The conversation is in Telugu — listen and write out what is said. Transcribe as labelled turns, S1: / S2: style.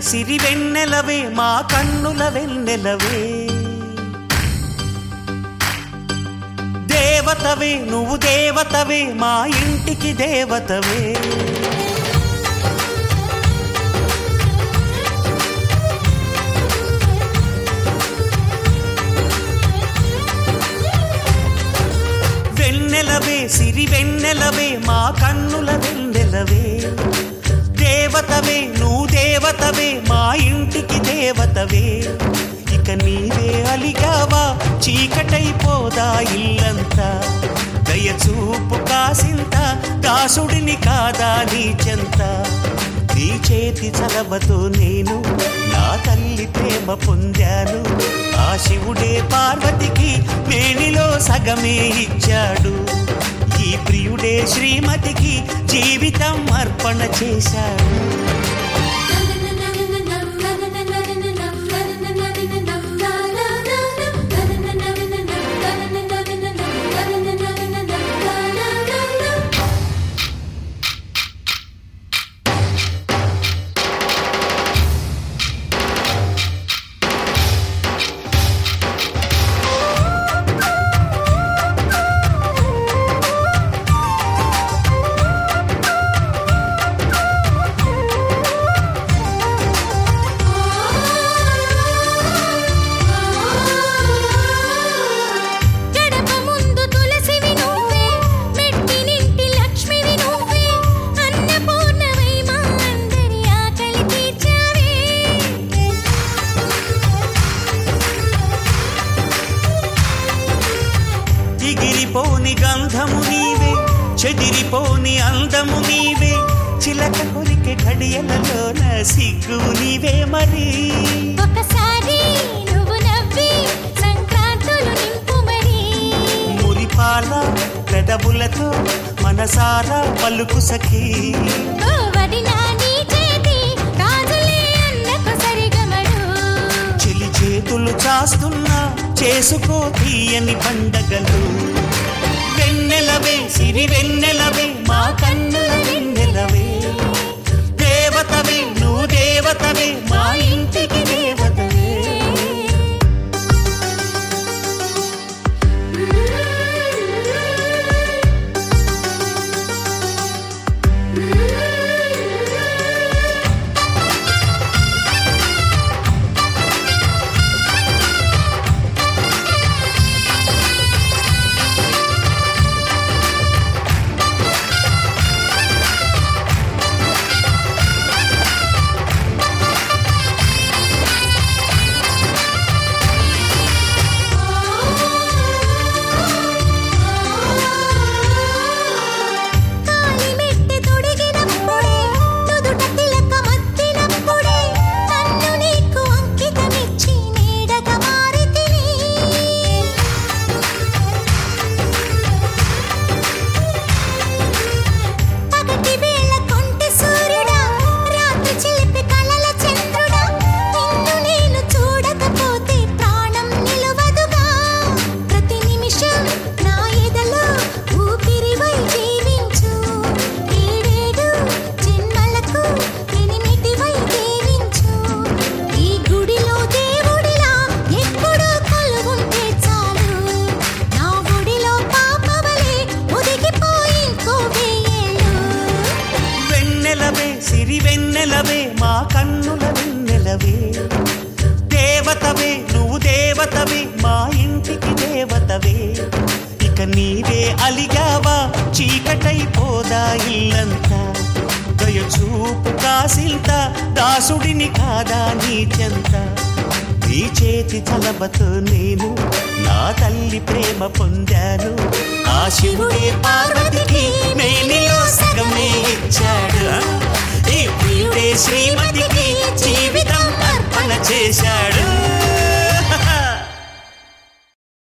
S1: సిరి వెన్నెలవే మా కన్నుల వెన్నెలవే దేవతవే నువ్వు దేవతవే మా ఇంటికి దేవతవే వెన్నెలవే సిరి వెన్నెలవే మా కన్నుల వెన్నెలవే దేవతవే నువ్వు దేవతవే మా ఇంటికి దేవతవే ఇక నీవే అలిగావా చీకటైపోదా ఇల్లంతా దయచూపు కాసింత దాసుడిని కాదా నీ చెంత నీ చేతి చలవతో నేను నా తల్లి ప్రేమ పొందాను ఆ శివుడే పార్వతికి మేనిలో సగమే ఇచ్చాడు ఈ ప్రియుడే శ్రీమతికి జీవితం అర్పణ చేశాడు
S2: గడప ముందు తులసివి నువ్వే మెట్టినింటి లక్ష్మివి నువ్వే అన్నపూర్ణవై మా అందరి ఆకలి తీర్చావే
S1: ఎగిరిపోని గంధము నీవే చెదిరిపోని అందము నీవే చిలక కొలికే ఘడియలలోన సిగ్గు నీవే మరి
S2: ఒకసారి నువ్వు నవ్వి సంక్రాంతులు నింపు మరి
S1: మురిపాల పెదవులతో మనసారా పలుకు సఖీ
S2: ఓ వదినా నీ చేతి గాజులే అన్నకు సరిగమడు
S1: చెలి చేతులు చాస్తున్నా చేసుకో తీయని పండగలు వెన్నెలవే సిరి వెన్నెలవే మా కన్నుల వెన్నెలవే దేవతవే నువ్వు దేవతవే మా ఇంటికి దేవతవే
S2: కాలిమెట్టి తొడిగినప్పుడే నుదుట తిలకమద్దినప్పుడే నన్ను నీకు అంకితమిచ్చి నీడగా మారితిని పగటి వేళ కొంటె సూర్యుడా రాత్రి చిలిపి కళల చంద్రుడా నిన్ను నేను చూడకపోతే ప్రాణం నిలవదుగా ప్రతి నిమిషం నా ఎదలో ఊపిరివై జీవించు ఏడేడు జన్మలకు ఎనిమిదివై జీవించు ఈ గుడిలో దేవుడిలా ఎప్పుడూ కొలువుంటే చాలు నా గుడిలో పాపవలే ఒదిగిపోయి ఇంకో వేయేళ్ళు
S1: వెన్నెలవే సిరి వెన్నెలవే మా కన్నుల వెన్నెలవే దేవతవే నువ్వు దేవతవే మా ఇంటికి దేవతవే ఇక నీవే అలిగావా చీకటైపోదా ఇల్లంతా దయచూపు కాసింత దాసుడిని కాదా నీ చెంత నీ చేతి చలబతో నేను నా తల్లి ప్రేమ పొందాను ఆ శివుడే పార్వతికి మేనిలో సగమే ఇచ్చాడు ఈ ప్రియుడే శ్రీమతికి జీవితం అర్పణ చేశాడు